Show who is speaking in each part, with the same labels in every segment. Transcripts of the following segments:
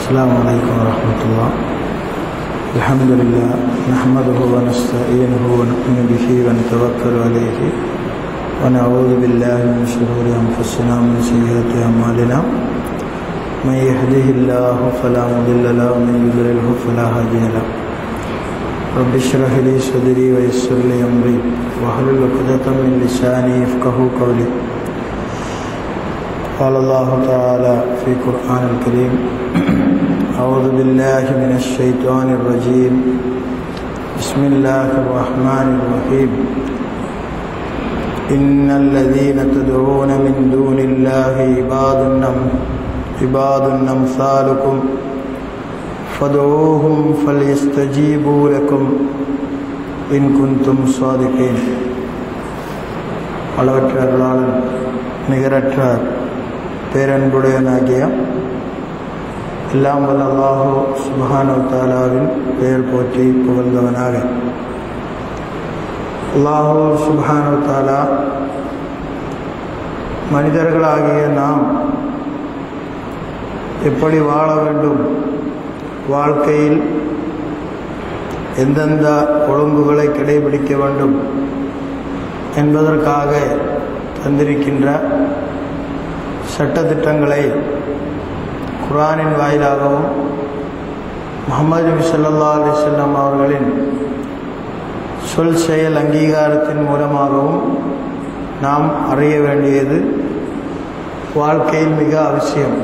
Speaker 1: السلام عليكم ورحمة الله الحمد لله نحمده ونستعينه ونؤمن به ونتوكل عليه ونعوذ بالله من شرور أنفسنا ومن سيئات أعمالنا من يهده الله فلا مضل له ومن يضلله فلا هادي له رب اشرح لي صدري ويسر لي أمري واحلل عقدة من لساني يفقه قولي قال الله تعالى في القرآن الكريم أعوذ بالله من الشيطان الرجيم بسم الله الرحمن الرحيم إن الذين تدعون من دون الله عباد عباد أمثالكم فادعوهم فليستجيبوا لكم إن كنتم صادقين அளவற்ற அருளாளன் நிகரற்ற பேரன்புடையனாகிய எல்லாம் வல்ல அல்லாஹோ சுபஹானு தாலாவின் பெயர் போற்றி புகழ்ந்தவனாக அல்லாஹோ சுபஹானு தாலா மனிதர்களாகிய நாம் எப்படி வாழ வேண்டும் வாழ்க்கையில் எந்தெந்த ஒழுங்குகளை கடைபிடிக்க வேண்டும் என்பதற்காக தந்திருக்கின்ற சட்டத்திட்டங்களை குரானின் வாயிலாகவும் முகமது நபி சொல்லா அலிசல்லாம் அவர்களின் சொல் செயல் அங்கீகாரத்தின் மூலமாகவும் நாம் அறிய வேண்டியது வாழ்க்கையில் மிக அவசியம்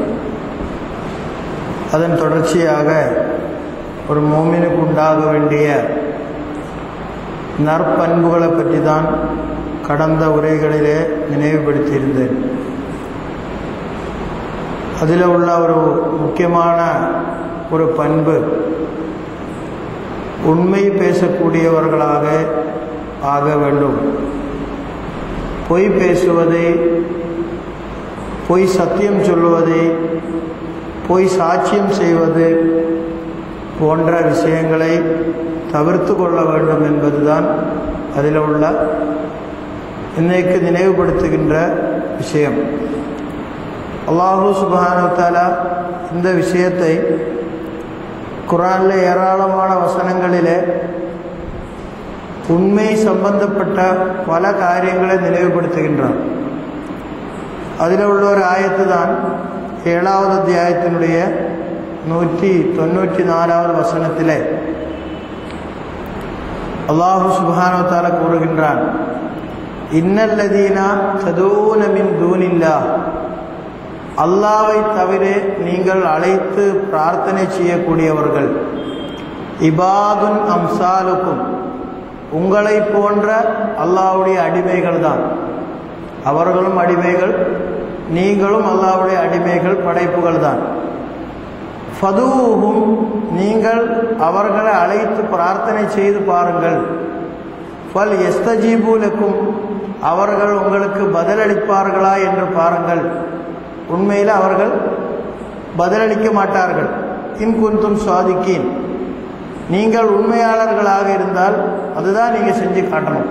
Speaker 1: அதன் தொடர்ச்சியாக ஒரு மோமினுக்கு உண்டாக வேண்டிய நற்பண்புகளை பற்றி தான் கடந்த உரைகளிலே நினைவுபடுத்தியிருந்தேன் அதில் உள்ள ஒரு முக்கியமான ஒரு பண்பு உண்மை பேசக்கூடியவர்களாக ஆக வேண்டும் பொய் பேசுவதை பொய் சத்தியம் சொல்லுவதை பொய் சாட்சியம் செய்வது போன்ற விஷயங்களை தவிர்த்து கொள்ள வேண்டும் என்பதுதான் அதில் உள்ள இன்னைக்கு நினைவுபடுத்துகின்ற விஷயம் அல்லாஹூ சுபானுத்தாலா இந்த விஷயத்தை குரானில் ஏராளமான வசனங்களிலே உண்மை சம்பந்தப்பட்ட பல காரியங்களை நினைவுபடுத்துகின்றான் அதில் உள்ள ஒரு ஆயத்து தான் ஏழாவது அத்தியாயத்தினுடைய நூற்றி தொண்ணூற்றி நாலாவது வசனத்திலே அல்லாஹு சுபானுத்தாலா கூறுகின்றான் இன்னல்லதீனா சதூனமின் தூனில்லா அல்லாவை தவிர நீங்கள் அழைத்து பிரார்த்தனை செய்யக்கூடியவர்கள் இபாதுன் அம்சாலுக்கும் உங்களை போன்ற அல்லாவுடைய அடிமைகள் தான் அவர்களும் அடிமைகள் நீங்களும் அல்லாவுடைய அடிமைகள் படைப்புகள் தான் ஃபதூவும் நீங்கள் அவர்களை அழைத்து பிரார்த்தனை செய்து பாருங்கள் ஃபல் எஸ்தஜீபூலுக்கும் அவர்கள் உங்களுக்கு பதிலளிப்பார்களா என்று பாருங்கள் உண்மையில் அவர்கள் பதிலளிக்க மாட்டார்கள் இன்குந்தும் சுவாதிக்கீன் நீங்கள் உண்மையாளர்களாக இருந்தால் அதுதான் நீங்கள் செஞ்சு காட்டணும்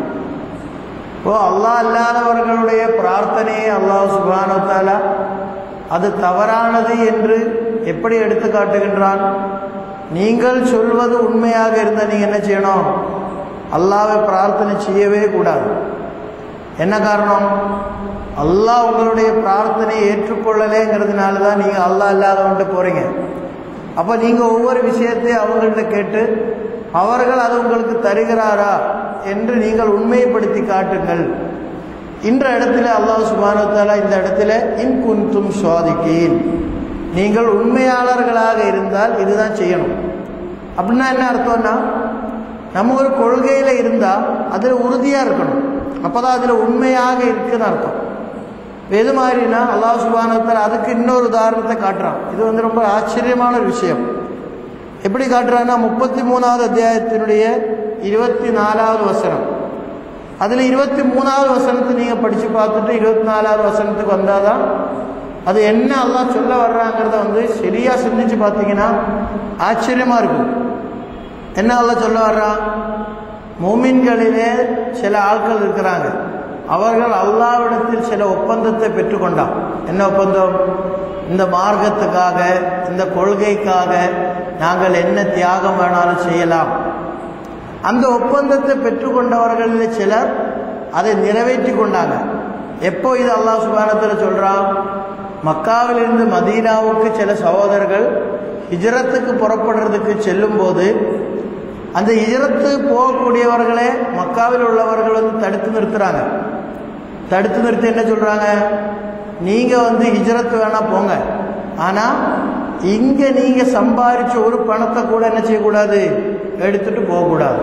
Speaker 1: ஓ அல்லா அல்லாதவர்களுடைய பிரார்த்தனையை அல்லாஹ் சுபானத்தாலா அது தவறானது என்று எப்படி எடுத்து காட்டுகின்றான் நீங்கள் சொல்வது உண்மையாக இருந்தால் நீங்கள் என்ன செய்யணும் அல்லாவை பிரார்த்தனை செய்யவே கூடாது என்ன காரணம் அல்லாஹ் உங்களுடைய பிரார்த்தனையை ஏற்றுக்கொள்ளலேங்கிறதுனால தான் நீங்கள் அல்லாஹ் இல்லாதவன்ட்டு போகிறீங்க அப்போ நீங்கள் ஒவ்வொரு விஷயத்தையும் அவங்கள்ட்ட கேட்டு அவர்கள் அது உங்களுக்கு தருகிறாரா என்று நீங்கள் உண்மைப்படுத்தி காட்டுங்கள் இன்ற இடத்துல அல்லாஹ் சுபானத்தாலா இந்த இடத்துல இன் குந்தும் சுவாதிக்கீன் நீங்கள் உண்மையாளர்களாக இருந்தால் இதுதான் செய்யணும் அப்படின்னா என்ன அர்த்தம்னா நம்ம ஒரு கொள்கையில் இருந்தால் அதில் உறுதியாக இருக்கணும் அப்போ தான் அதில் உண்மையாக இருக்குன்னு அர்த்தம் எது மாதிரினா அல்லாஹ் சுபானத்தில் அதுக்கு இன்னொரு உதாரணத்தை காட்டுறான் இது வந்து ரொம்ப ஆச்சரியமான ஒரு விஷயம் எப்படி காட்டுறான்னா முப்பத்தி மூணாவது அத்தியாயத்தினுடைய இருபத்தி நாலாவது வசனம் அதில் இருபத்தி மூணாவது வசனத்தை நீங்கள் படித்து பார்த்துட்டு இருபத்தி நாலாவது வசனத்துக்கு வந்தால் தான் அது என்ன எல்லாம் சொல்ல வர்றாங்கிறத வந்து சரியாக சிந்திச்சு பார்த்தீங்கன்னா ஆச்சரியமாக இருக்கும் என்ன எல்லாம் சொல்ல வர்றான் மூமின்களிலே சில ஆட்கள் இருக்கிறாங்க அவர்கள் அல்லாவிடத்தில் சில ஒப்பந்தத்தை பெற்றுக்கொண்டான் என்ன ஒப்பந்தம் இந்த மார்க்கத்துக்காக இந்த கொள்கைக்காக நாங்கள் என்ன தியாகம் வேணாலும் செய்யலாம் அந்த ஒப்பந்தத்தை பெற்றுக்கொண்டவர்களில் சிலர் அதை நிறைவேற்றி கொண்டாங்க எப்போ இது அல்லாஹ் சுபானத்தில் சொல்கிறான் மக்காவிலிருந்து மதீனாவுக்கு சில சகோதரர்கள் ஹிஜரத்துக்கு புறப்படுறதுக்கு செல்லும்போது அந்த ஹிஜரத்து போகக்கூடியவர்களே மக்காவில் உள்ளவர்கள் வந்து தடுத்து நிறுத்துறாங்க தடுத்து நிறுத்தி என்ன சொல்கிறாங்க நீங்கள் வந்து ஹிஜரத்து வேணால் போங்க ஆனால் இங்கே நீங்கள் சம்பாரிச்ச ஒரு பணத்தை கூட என்ன செய்யக்கூடாது எடுத்துட்டு போகக்கூடாது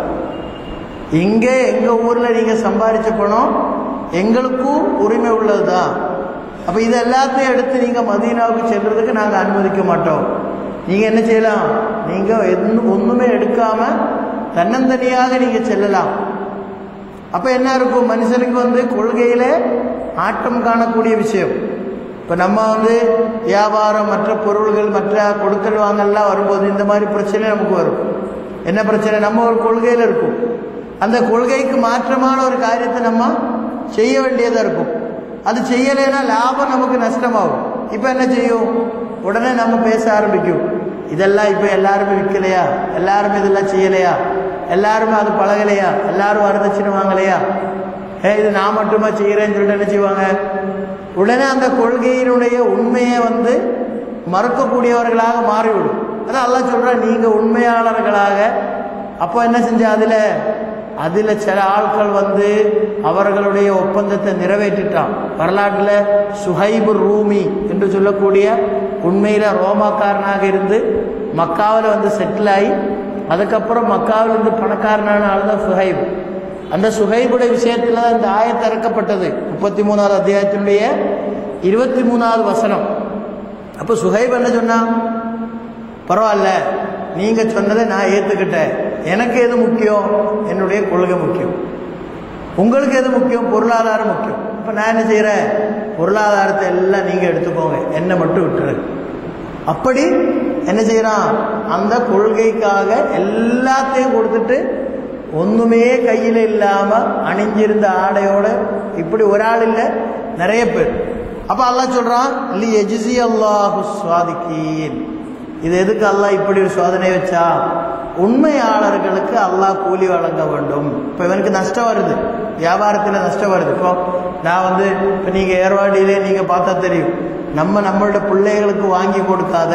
Speaker 1: இங்கே எங்கள் ஊரில் நீங்கள் சம்பாரிச்ச பணம் எங்களுக்கும் உரிமை உள்ளது தான் அப்போ இது எல்லாத்தையும் எடுத்து நீங்கள் மதீனாவுக்கு செல்றதுக்கு நாங்கள் அனுமதிக்க மாட்டோம் நீங்கள் என்ன செய்யலாம் நீங்கள் எந்த ஒன்றுமே எடுக்காமல் தன்னந்தனியாக நீங்கள் செல்லலாம் அப்போ என்ன இருக்கும் மனுஷனுக்கு வந்து கொள்கையில் ஆட்டம் காணக்கூடிய விஷயம் இப்போ நம்ம வந்து வியாபாரம் மற்ற பொருள்கள் மற்ற கொடுக்கல் வாங்கல்லாம் வரும்போது இந்த மாதிரி பிரச்சனை நமக்கு வரும் என்ன பிரச்சனை நம்ம ஒரு கொள்கையில் இருக்கும் அந்த கொள்கைக்கு மாற்றமான ஒரு காரியத்தை நம்ம செய்ய வேண்டியதாக இருக்கும் அது செய்யலைன்னா லாபம் நமக்கு நஷ்டமாகும் இப்போ என்ன செய்யும் உடனே நம்ம பேச ஆரம்பிக்கும் இதெல்லாம் இப்போ எல்லாருமே விற்கலையா எல்லாருமே இதெல்லாம் செய்யலையா எல்லாருமே அது பழகலையா எல்லாரும் வரதட்சணை வாங்கலையா ஏ இது நான் மட்டுமா செய்கிறேன்னு சொல்லிட்டு என்ன செய்வாங்க உடனே அந்த கொள்கையினுடைய உண்மையை வந்து மறுக்கக்கூடியவர்களாக மாறிவிடும் அதான் அல்லாஹ் சொல்கிறேன் நீங்கள் உண்மையாளர்களாக அப்போ என்ன செஞ்ச அதில் அதில் சில ஆட்கள் வந்து அவர்களுடைய ஒப்பந்தத்தை நிறைவேற்றிட்டான் வரலாற்றில் சுஹைபு ரூமி என்று சொல்லக்கூடிய உண்மையில் ரோமாக்காரனாக இருந்து மக்காவில் வந்து செட்டில் ஆகி அதுக்கப்புறம் மக்காவில் இருந்து பணக்காரனான ஆள் தான் சுஹைப் அந்த சுஹைபுடைய விஷயத்தில் தான் இந்த ஆயத்து இறக்கப்பட்டது முப்பத்தி மூணாவது அத்தியாயத்தினுடைய இருபத்தி மூணாவது வசனம் அப்போ சுஹைப் என்ன சொன்னான் பரவாயில்ல நீங்கள் சொன்னதை நான் ஏற்றுக்கிட்டேன் எனக்கு எது முக்கியம் என்னுடைய கொள்கை முக்கியம் உங்களுக்கு எது முக்கியம் பொருளாதாரம் முக்கியம் இப்போ நான் என்ன செய்கிறேன் பொருளாதாரத்தை எல்லாம் நீங்கள் எடுத்துக்கோங்க என்னை மட்டும் விட்டுரு அப்படி என்ன செய்கிறான் அந்த கொள்கைக்காக எல்லாத்தையும் கொடுத்துட்டு ஒன்றுமே கையில் இல்லாமல் அணிஞ்சிருந்த ஆடையோட இப்படி ஒரு ஆள் இல்லை நிறைய பேர் அப்போ அல்லாஹ் சொல்கிறான் லி எஜிசி அல்லாஹு சுவாதிக்கீன் இது எதுக்கு அல்லாஹ் இப்படி ஒரு சோதனை வச்சா உண்மையாளர்களுக்கு அல்லாஹ் கூலி வழங்க வேண்டும் இப்போ இவனுக்கு நஷ்டம் வருது வியாபாரத்தில் நஷ்டம் வருது இப்போ நான் வந்து இப்போ நீங்கள் ஏர்வாடியிலே நீங்கள் பார்த்தா தெரியும் நம்ம நம்மளோட பிள்ளைகளுக்கு வாங்கி கொடுக்காத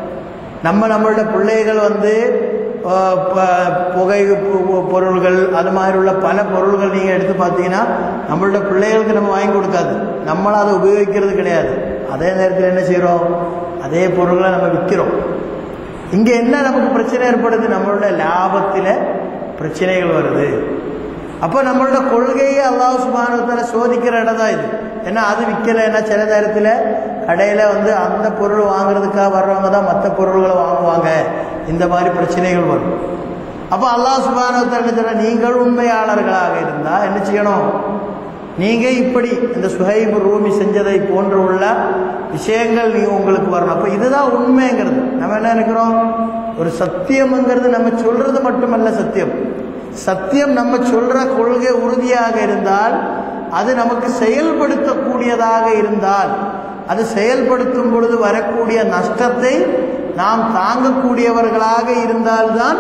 Speaker 1: நம்ம நம்மளோட பிள்ளைகள் வந்து அஹ், ப- புகை பொ- பொருள்கள் அது மாதிரி உள்ள பல பொருள்கள் நீங்கள் எடுத்து பார்த்தீங்கன்னா நம்மளோட பிள்ளைகளுக்கு நம்ம வாங்கி கொடுக்காது நம்மளும் அதை உபயோகிக்கிறது கிடையாது அதே நேரத்தில் என்ன செய்கிறோம் அதே பொருள்களை நம்ம விற்கிறோம் இங்கே என்ன நமக்கு பிரச்சனை ஏற்படுது நம்மளோட லாபத்தில் பிரச்சனைகள் வருது அப்போ நம்மளோட கொள்கையை அல்லாஹ் சுபானத்தில் சோதிக்கிற இடம் தான் இது ஏன்னா அது விற்கலைன்னா சில நேரத்தில் கடையில் வந்து அந்த பொருள் வாங்குறதுக்காக வர்றவங்க தான் மற்ற பொருள்களை வாங்குவாங்க இந்த மாதிரி பிரச்சனைகள் வரும் அப்போ அல்லாஹ் சுபானத்தில் என்ன சொல்ற நீங்கள் உண்மையாளர்களாக இருந்தால் என்ன செய்யணும் நீங்கள் இப்படி இந்த சுஹைபு ரூமி செஞ்சதை போன்று உள்ள விஷயங்கள் நீ உங்களுக்கு வரணும் அப்போ இதுதான் உண்மைங்கிறது நம்ம என்ன நினைக்கிறோம் ஒரு சத்தியம்ங்கிறது நம்ம சொல்றது மட்டுமல்ல சத்தியம் சத்தியம் நம்ம சொல்ற கொள்கை உறுதியாக இருந்தால் அது நமக்கு செயல்படுத்தக்கூடியதாக இருந்தால் அது செயல்படுத்தும் பொழுது வரக்கூடிய நஷ்டத்தை நாம் தாங்கக்கூடியவர்களாக இருந்தால்தான்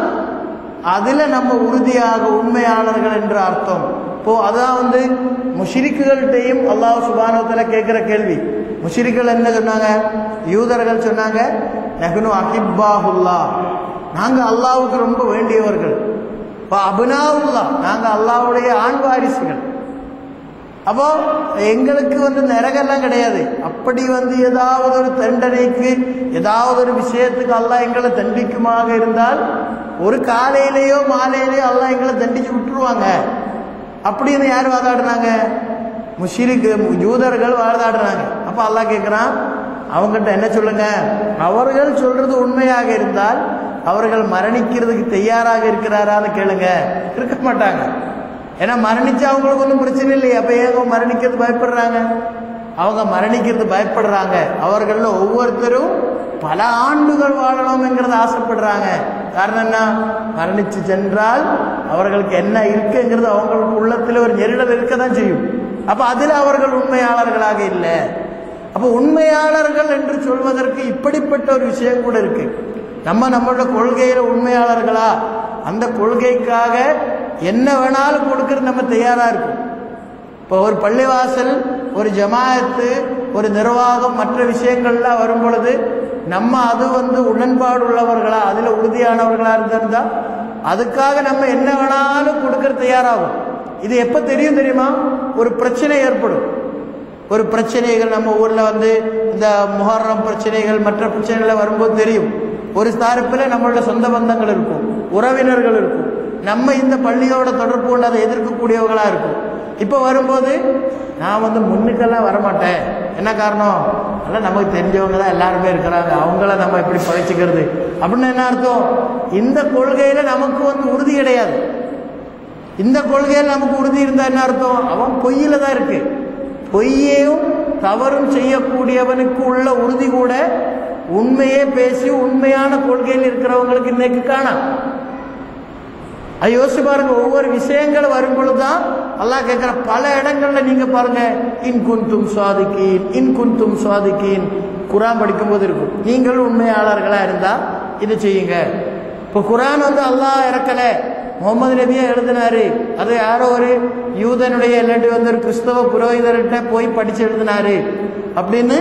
Speaker 1: அதில் நம்ம உறுதியாக உண்மையாளர்கள் என்று அர்த்தம் இப்போ அதான் வந்து முஷிரிக்குகள்கிட்டையும் அல்லாஹ் சுபானத்தில் கேட்குற கேள்வி முஷிரிக்கள் என்ன சொன்னாங்க யூதர்கள் சொன்னாங்க நெஹ்னு அஹிப்பாஹுல்லா நாங்கள் அல்லாவுக்கு ரொம்ப வேண்டியவர்கள் இப்போ அபுனாவுல்லா நாங்கள் அல்லாவுடைய ஆண் வாரிசுகள் அப்போ எங்களுக்கு வந்து நரகெல்லாம் கிடையாது அப்படி வந்து ஏதாவது ஒரு தண்டனைக்கு ஏதாவது ஒரு விஷயத்துக்கு அல்லாஹ் எங்களை தண்டிக்குமாக இருந்தால் ஒரு காலையிலேயோ மாலையிலேயோ அல்லாஹ் எங்களை தண்டிச்சு விட்டுருவாங்க அப்படின்னு யார் வாதாடுறாங்க முஷிரிக்கு யூதர்கள் வாதாடுறாங்க அப்போ அல்லாஹ் கேட்குறான் அவங்ககிட்ட என்ன சொல்லுங்க அவர்கள் சொல்றது உண்மையாக இருந்தால் அவர்கள் மரணிக்கிறதுக்கு தயாராக இருக்கிறாரான்னு கேளுங்க இருக்க மாட்டாங்க ஏன்னா மரணிச்சு அவங்களுக்கு ஒன்றும் பிரச்சனை இல்லையே அப்போ ஏன் அவங்க மரணிக்கிறது பயப்படுறாங்க அவங்க மரணிக்கிறது பயப்படுறாங்க அவர்களில் ஒவ்வொருத்தரும் பல ஆண்டுகள் வாழணும்ங்கிறத ஆசைப்படுறாங்க காரணம் என்ன மரணிச்சு சென்றால் அவர்களுக்கு என்ன இருக்குங்கிறது அவங்களுக்கு உள்ளத்தில் ஒரு நெருடல் இருக்க தான் செய்யும் அப்ப அதில் அவர்கள் உண்மையாளர்களாக இல்லை அப்ப உண்மையாளர்கள் என்று சொல்வதற்கு இப்படிப்பட்ட ஒரு விஷயம் கூட இருக்கு நம்ம நம்மளோட கொள்கையில உண்மையாளர்களா அந்த கொள்கைக்காக என்ன வேணாலும் கொடுக்கறது நம்ம தயாரா இருக்கும் இப்போ ஒரு பள்ளிவாசல் ஒரு ஜமாயத்து ஒரு நிர்வாகம் மற்ற விஷயங்கள்லாம் வரும் பொழுது நம்ம அது வந்து உடன்பாடு உள்ளவர்களா அதில் உறுதியானவர்களா இருந்திருந்தா அதுக்காக நம்ம என்ன வேணாலும் கொடுக்கற தயாராகும் இது எப்போ தெரியும் தெரியுமா ஒரு பிரச்சனை ஏற்படும் ஒரு பிரச்சனைகள் நம்ம ஊரில் வந்து இந்த முஹர்ரம் பிரச்சனைகள் மற்ற பிரச்சனைகள் வரும்போது தெரியும் ஒரு தரப்பில் நம்மளோட சொந்த பந்தங்கள் இருக்கும் உறவினர்கள் இருக்கும் நம்ம இந்த பள்ளியோட தொடர்பு கொண்டு அதை எதிர்க்கக்கூடியவர்களாக இருக்கும் இப்போ வரும்போது நான் வந்து முன்னுக்கெல்லாம் வரமாட்டேன் என்ன காரணம் எல்லாம் நமக்கு தெரிஞ்சவங்க தான் எல்லாருமே இருக்கிறாங்க அவங்கள நம்ம எப்படி பழிச்சுக்கிறது அப்படின்னு என்ன அர்த்தம் இந்த கொள்கையில நமக்கு வந்து உறுதி கிடையாது இந்த கொள்கையில் நமக்கு உறுதி இருந்தா என்ன அர்த்தம் அவன் பொய்யில தான் இருக்கு பொய்யையும் தவறும் செய்யக்கூடியவனுக்கு உள்ள உறுதி கூட உண்மையே பேசி உண்மையான கொள்கையில் இருக்கிறவங்களுக்கு இன்னைக்கு காணாம் அது யோசிச்சு பாருங்க ஒவ்வொரு விஷயங்கள் வரும் பொழுதுதான் அல்லாஹ் கேட்கிற பல இடங்கள்ல நீங்க பாருங்க இன் குந்தும் சுவாதிக்கீன் இன் குந்தும் சுவாதிக்கீன் குரான் படிக்கும்போது இருக்கும் நீங்கள் உண்மையாளர்களா இருந்தா இது செய்யுங்க இப்போ குரான் வந்து அல்லாஹ் இறக்கல முகமது நபியா எழுதினாரு அது யாரோ ஒரு யூதனுடைய இல்லாட்டி வந்து ஒரு கிறிஸ்தவ புரோகிதர்கிட்ட போய் படிச்சு எழுதினாரு அப்படின்னு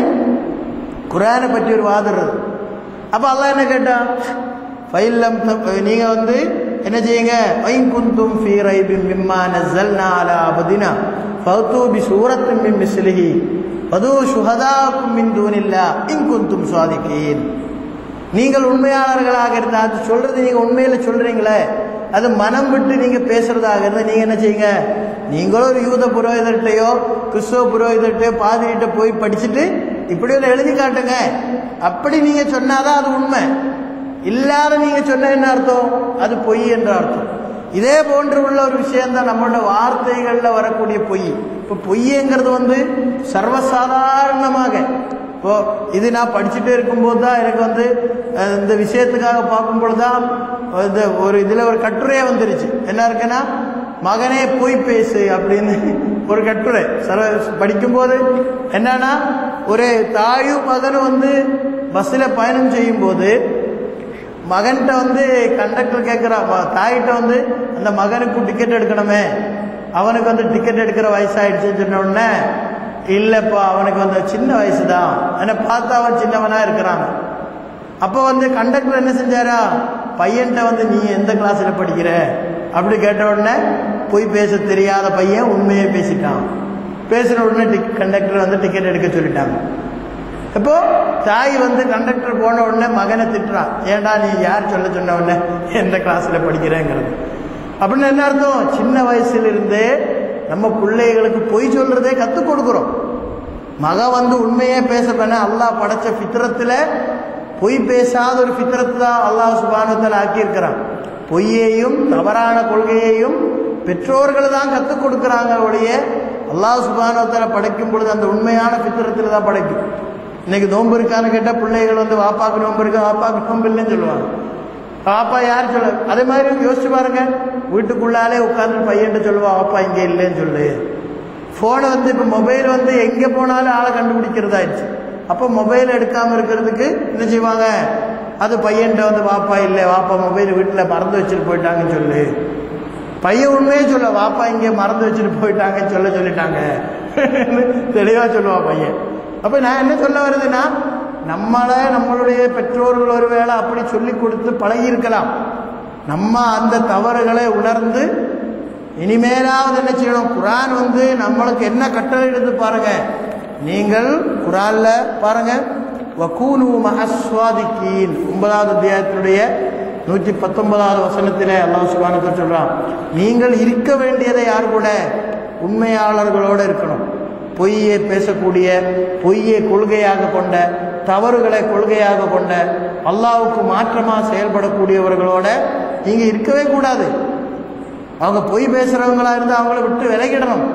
Speaker 1: குரானை பற்றி ஒரு வாதம் அப்ப அல்லாஹ் என்ன கேட்டான் ஃபைல்லம் நீங்க வந்து என்ன செய்யுங்க வைன் குந்தும் ஃபீ ரைபின் மிம்மா நஸல்னா அலா அபதினா ஃபௌது பி சூரத்தின் மின் மிஸ்லிஹி வது ஷுஹதாக்கும் மின் தூனில்லா இன் குந்தும் சுவாதிக்கீன் நீங்கள் உண்மையாளர்களாக இருந்தால் அது சொல்றது நீங்க உண்மையில சொல்றீங்களே அது மனம் விட்டு நீங்க பேசுறதாக இருந்தால் நீங்க என்ன செய்யுங்க நீங்களும் ஒரு யூத புரோகிதர்கிட்டயோ கிறிஸ்தவ புரோகிதர்கிட்டயோ பாதிரிட்ட போய் படிச்சுட்டு இப்படி ஒன்று எழுதி காட்டுங்க அப்படி நீங்க சொன்னாதான் அது உண்மை இல்லாத நீங்க சொன்ன என்ன அர்த்தம் அது பொய் என்ற அர்த்தம் இதே போன்று உள்ள ஒரு விஷயம் தான் நம்மளோட வார்த்தைகள்ல வரக்கூடிய பொய் இப்போ பொய்ங்கிறது வந்து சர்வசாதாரணமாக இப்போ இது நான் படிச்சுட்டே இருக்கும்போது தான் எனக்கு வந்து அஹ், இந்த விஷயத்துக்காக பார்க்கும்பொழுது தான் இந்த ஒரு இதில் ஒரு கட்டுரையே வந்துருச்சு என்ன இருக்குன்னா மகனே பொய் பேசு அப்படின்னு ஒரு கட்டுரை சர்வ படிக்கும்போது என்னன்னா ஒரு தாயும் மகனும் வந்து பஸ்ஸில் பயணம் செய்யும்போது மகன்கிட்ட வந்து கண்டக்டர் கேட்குறா தாயிட்ட வந்து அந்த மகனுக்கு டிக்கெட் எடுக்கணுமே அவனுக்கு வந்து டிக்கெட் எடுக்கிற வயசாயிடுச்சுன்னு சொன்ன உடனே இல்லைப்பா அவனுக்கு வந்து சின்ன வயசு தான் என்னை பார்த்தா அவன் சின்னவனா இருக்கிறான் அப்போ வந்து கண்டக்டர் என்ன செஞ்சாரா பையன்கிட்ட வந்து நீ எந்த கிளாஸில் படிக்கிற அப்படி கேட்ட உடனே போய் பேச தெரியாத பையன் உண்மையே பேசிட்டான் பேசின உடனே டிக் கண்டக்டர் வந்து டிக்கெட் எடுக்க சொல்லிட்டாங்க இப்போ தாய் வந்து கண்டக்டர் போன உடனே மகனை திட்டுறான் ஏன்டா நீ யார் சொல்ல சொன்ன உடனே எந்த கிளாஸ்ல படிக்கிறேங்கிறது அப்படின்னு என்ன அர்த்தம் சின்ன வயசுல இருந்தே நம்ம பிள்ளைகளுக்கு பொய் சொல்றதே கற்றுக் கொடுக்குறோம் மக வந்து உண்மையே பேச பண்ண அல்லாஹ் படைச்ச ஃபித்ரத்துல பொய் பேசாத ஒரு ஃபித்ரத்து தான் அல்லாஹ் சுபானத்தில் ஆக்கியிருக்கிறான் பொய்யையும் தவறான கொள்கையையும் பெற்றோர்கள் தான் கற்றுக் கொடுக்குறாங்க ஒழிய அல்லாஹ் சுபானத்தில் படைக்கும் பொழுது அந்த உண்மையான ஃபித்ரத்தில் தான் படைக்கும் இன்னைக்கு நோன்பு இருக்கான்னு கேட்டால் பிள்ளைகள் வந்து வாப்பாக்கு நோன்பு இருக்கா வாப்பாக்கு நோன்பு இல்லைன்னு சொல்லுவாங்க வாப்பா யார் சொல்ல அதே மாதிரி யோசிச்சு பாருங்க வீட்டுக்குள்ளாலே உட்காந்து பையன்ட்ட சொல்லுவா வாப்பா இங்கே இல்லைன்னு சொல்லு ஃபோனை வந்து இப்போ மொபைல் வந்து எங்கே போனாலும் ஆளை கண்டுபிடிக்கிறதாயிடுச்சு அப்போ மொபைல் எடுக்காமல் இருக்கிறதுக்கு என்ன செய்வாங்க அது பையன்ட்ட வந்து வாப்பா இல்லை வாப்பா மொபைல் வீட்டில் மறந்து வச்சுட்டு போயிட்டாங்கன்னு சொல்லு பையன் உண்மையே சொல்ல வாப்பா இங்கே மறந்து வச்சுட்டு போயிட்டாங்கன்னு சொல்ல சொல்லிட்டாங்க தெளிவாக சொல்லுவான் பையன் அப்போ நான் என்ன சொல்ல வருதுன்னா நம்மளை நம்மளுடைய பெற்றோர்கள் ஒருவேளை அப்படி சொல்லி கொடுத்து பழகியிருக்கலாம் நம்ம அந்த தவறுகளை உணர்ந்து இனிமேலாவது என்ன செய்யணும் குரான் வந்து நம்மளுக்கு என்ன கட்டளை எடுத்து பாருங்க நீங்கள் குரான்ல பாருங்க வக்கூனு மஹஸ்வாதிக்கீன் ஒன்பதாவது அத்தியாயத்தினுடைய நூற்றி பத்தொன்பதாவது வசனத்திலே அல்லாஹ் சுபானத்தை சொல்றான் நீங்கள் இருக்க வேண்டியதை யார் கூட உண்மையாளர்களோடு இருக்கணும் பொய்யை பேசக்கூடிய பொய்யை கொள்கையாக கொண்ட தவறுகளை கொள்கையாக கொண்ட அல்லாவுக்கு மாற்றமாக செயல்படக்கூடியவர்களோட நீங்க இருக்கவே கூடாது அவங்க பொய் பேசுறவங்களா இருந்தால் அவங்கள விட்டு விலகிடணும்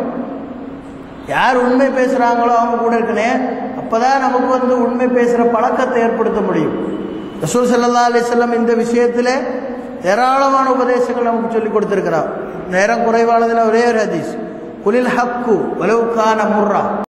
Speaker 1: யார் உண்மை பேசுறாங்களோ அவங்க கூட இருக்கணும் அப்பதான் நமக்கு வந்து உண்மை பேசுற பழக்கத்தை ஏற்படுத்த முடியும் ரசூல் சல்லா அலிஸ்லாம் இந்த விஷயத்தில் ஏராளமான உபதேசங்கள் நமக்கு சொல்லி கொடுத்துருக்கிறார் நேரம் குறைவானதில் ஒரே ஒரு ஹதீஸ் குலில் ஹக்கு வலவுக்கான முர்ரா